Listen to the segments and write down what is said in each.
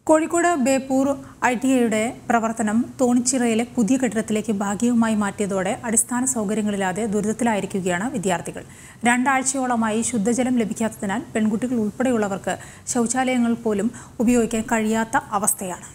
Kozhikode Beypore I T ഐയുടെ പ്രവർത്തനം തോണിച്ചിറയിലെ പുതിയ കെട്ടിടത്തിലേക്ക് ഭാഗികമായി മാറ്റിയതോടെ അടിസ്ഥാന സൗകര്യങ്ങളില്ലാതെ ദുരിതത്തിലായിരിക്കുകയാണ് വിദ്യാർത്ഥികൾ രണ്ടാഴ്ചയോളമായി ശുദ്ധജലം ലഭിക്കാത്തതിനാൽ പെൺകുട്ടികൾ ഉൾപ്പെടെയുള്ളവർക്ക് ശൗചാലയങ്ങൾ പോലും ഉപയോഗിക്കാൻ കഴിയാത്ത അവസ്ഥയാണ്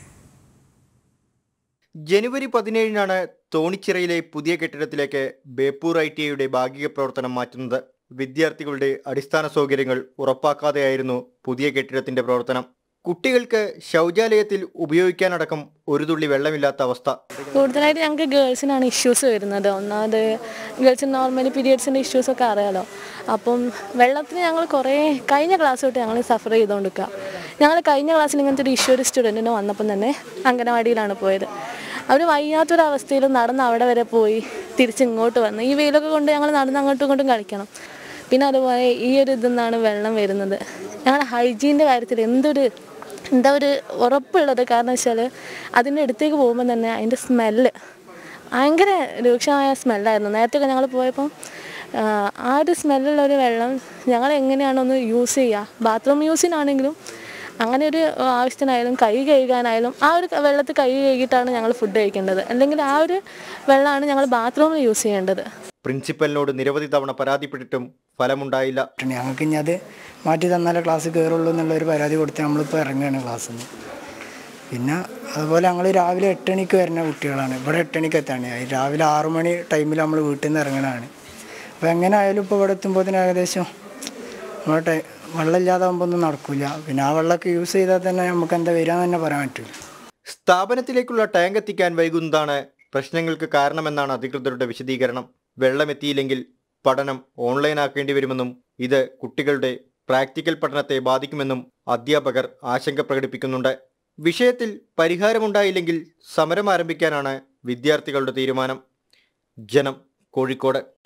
ജനുവരി പതിനേഴിനാണ് തോണിച്ചിറയിലെ പുതിയ കെട്ടിടത്തിലേക്ക് ബേപ്പൂർ ഐ ടി ഐയുടെ ഭാഗിക പ്രവർത്തനം മാറ്റുന്നത് വിദ്യാർത്ഥികളുടെ അടിസ്ഥാന സൗകര്യങ്ങൾ ഉറപ്പാക്കാതെയായിരുന്നു പുതിയ കെട്ടിടത്തിന്റെ പ്രവർത്തനം കുട്ടികൾക്ക് ശൗചാലയത്തിൽ ഉപയോഗിക്കാനടക്കം ഒരു തുള്ളി വെള്ളമില്ലാത്ത അവസ്ഥ കൂടുതലായിട്ട് ഞങ്ങൾക്ക് ഗേൾസിനാണ് ഇഷ്യൂസ് വരുന്നത് ഒന്നാമത് ഗേൾസിന് നോർമലി പീരിയഡ്സിൻ്റെ ഇഷ്യൂസൊക്കെ അറിയാലോ അപ്പം വെള്ളത്തിന് ഞങ്ങൾ കുറേ കഴിഞ്ഞ ക്ലാസ് തൊട്ട് ഞങ്ങൾ സഫർ ചെയ്തുകൊണ്ടിരിക്കുക ഞങ്ങൾ കഴിഞ്ഞ ക്ലാസ്സിൽ ഇങ്ങനത്തെ ഒരു ഇഷ്യൂ ഒരു സ്റ്റുഡൻറ്റിന് വന്നപ്പം തന്നെ അംഗനവാടിയിലാണ് പോയത് അവർ വയ്യാത്തൊരവസ്ഥയിൽ നടന്ന് അവിടെ വരെ പോയി തിരിച്ച് ഇങ്ങോട്ട് വന്ന് ഈ വെയിലൊക്കെ കൊണ്ട് ഞങ്ങൾ നടന്ന് അങ്ങോട്ടും ഇങ്ങോട്ടും കളിക്കണം പിന്നെ അതുപോലെ ഈ ഒരു ഇതിൽ നിന്നാണ് വെള്ളം വരുന്നത് ഞങ്ങളുടെ ഹൈജീൻ്റെ കാര്യത്തിൽ എന്തൊരു എന്താ ഒരു ഉറപ്പുള്ളത് കാരണം വെച്ചാൽ അതിൻ്റെ അടുത്തേക്ക് പോകുമ്പോൾ തന്നെ അതിൻ്റെ സ്മെല്ല് ഭയങ്കര രൂക്ഷമായ സ്മെല്ലായിരുന്നു നേരത്തെ ഞങ്ങൾ പോയപ്പം ആ, ആ ഒരു സ്മെല്ലുള്ള ഒരു വെള്ളം ഞങ്ങൾ എങ്ങനെയാണോ ഒന്ന് യൂസ് ചെയ്യുക ബാത്റൂം യൂസിനാണെങ്കിലും അങ്ങനെ ഒരു ആവശ്യത്തിനായാലും കൈ കഴുകാനായാലും ആ ഒരു വെള്ളത്തിൽ കൈ കഴുകിയിട്ടാണ് ഞങ്ങൾ ഫുഡ് കഴിക്കേണ്ടത് അല്ലെങ്കിൽ ആ ഒരു വെള്ളമാണ് ഞങ്ങൾ ബാത്റൂമിൽ യൂസ് ചെയ്യേണ്ടത് പ്രിൻസിപ്പലിനോട് നിരവധി തവണ പരാതിപ്പെട്ടിട്ടും ഫലമുണ്ടായില്ല ഞങ്ങൾക്ക് ഇനി അത് മാറ്റി തന്നാലേ ക്ലാസ് കയറുള്ളൂ എന്നുള്ള ഒരു പരാതി കൊടുത്ത് നമ്മളിപ്പോൾ ഇറങ്ങുകയാണ് ക്ലാസ്സിൽ നിന്ന് പിന്നെ അതുപോലെ ഞങ്ങൾ രാവിലെ എട്ട് മണിക്ക് വരുന്ന കുട്ടികളാണ് ഇവിടെ എട്ട് മണിക്ക് എത്താണ് രാവിലെ ആറു മണി ടൈമിൽ നമ്മൾ വീട്ടിൽ നിന്ന് ഇറങ്ങണതാണ് അപ്പോൾ എങ്ങനെ ആയാലും ഇപ്പോൾ ഇവിടെ എത്തുമ്പോൾ ഏകദേശം നമ്മുടെ ടൈ വെള്ളമില്ലാതാകുമ്പോൾ ഒന്നും നടക്കില്ല പിന്നെ ആ വെള്ളമൊക്കെ യൂസ് ചെയ്താൽ തന്നെ നമുക്ക് എന്താ വരികയെന്ന് തന്നെ പറയാൻ പറ്റില്ല സ്ഥാപനത്തിലേക്കുള്ള ടാങ്ക് എത്തിക്കാൻ വൈകുന്നതാണ് പ്രശ്നങ്ങൾക്ക് കാരണമെന്നാണ് അധികൃതരുടെ വിശദീകരണം വെള്ളം എത്തിയില്ലെങ്കിൽ പഠനം ഓൺലൈൻ ആക്കേണ്ടി വരുമെന്നും ഇത് കുട്ടികളുടെ പ്രാക്ടിക്കൽ പഠനത്തെ ബാധിക്കുമെന്നും അധ്യാപകർ ആശങ്ക പ്രകടിപ്പിക്കുന്നുണ്ട് വിഷയത്തിൽ പരിഹാരമുണ്ടായില്ലെങ്കിൽ സമരം ആരംഭിക്കാനാണ് വിദ്യാർത്ഥികളുടെ തീരുമാനം ജനം കോഴിക്കോട്